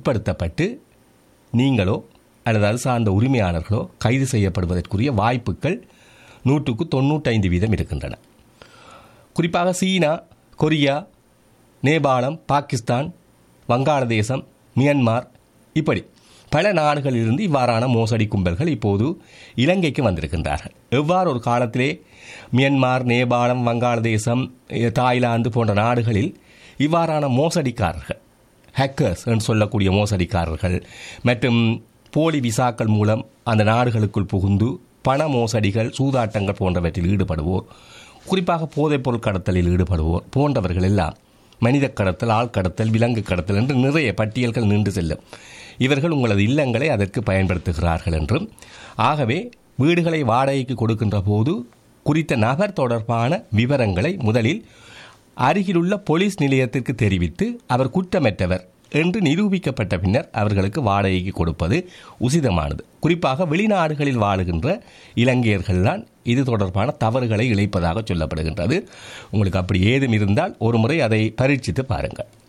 உட்படுத்தப்பட்டு நீங்களோ அல்லது அது சார்ந்த உரிமையாளர்களோ கைது செய்யப்படுவதற்குரிய வாய்ப்புகள் நூற்றுக்கு தொண்ணூற்றைந்து வீதம் இருக்கின்றன குறிப்பாக சீனா கொரியா நேபாளம் பாகிஸ்தான் வங்காளதேசம் மியான்மார் இப்படி பல நாடுகளிலிருந்து இவ்வாறான மோசடி கும்பல்கள் இப்போது இலங்கைக்கு வந்திருக்கின்றார்கள் எவ்வாறு ஒரு காலத்திலே மியான்மார் நேபாளம் வங்காளதேசம் eh, தாய்லாந்து போன்ற நாடுகளில் இவ்வாறான மோசடிக்காரர்கள் ஹேக்கர்ஸ் என்று சொல்லக்கூடிய மோசடிக்காரர்கள் மற்றும் போலி விசாக்கள் மூலம் அந்த நாடுகளுக்குள் புகுந்து பண மோசடிகள் சூதாட்டங்கள் போன்றவற்றில் ஈடுபடுவோர் குறிப்பாக போதைப்பொருள் கடத்தலில் ஈடுபடுவோர் போன்றவர்கள் எல்லாம் மனித கடத்தல் ஆள் கடத்தல் விலங்கு கடத்தல் என்று நிறைய பட்டியல்கள் நின்று செல்லும் இவர்கள் உங்களது இல்லங்களை அதற்கு பயன்படுத்துகிறார்கள் என்றும் ஆகவே வீடுகளை வாடகைக்கு கொடுக்கின்ற போது குறித்த நபர் தொடர்பான விவரங்களை முதலில் அருகிலுள்ள போலீஸ் நிலையத்திற்கு தெரிவித்து அவர் குற்றமற்றவர் என்று நிரூபிக்கப்பட்ட பின்னர் அவர்களுக்கு வாடகைக்கு கொடுப்பது உசிதமானது குறிப்பாக வெளிநாடுகளில் வாழுகின்ற இலங்கையர்கள்தான் இது தொடர்பான தவறுகளை இழைப்பதாக சொல்லப்படுகின்றது உங்களுக்கு அப்படி ஏதும் இருந்தால் ஒரு முறை அதை பரீட்சித்து பாருங்கள்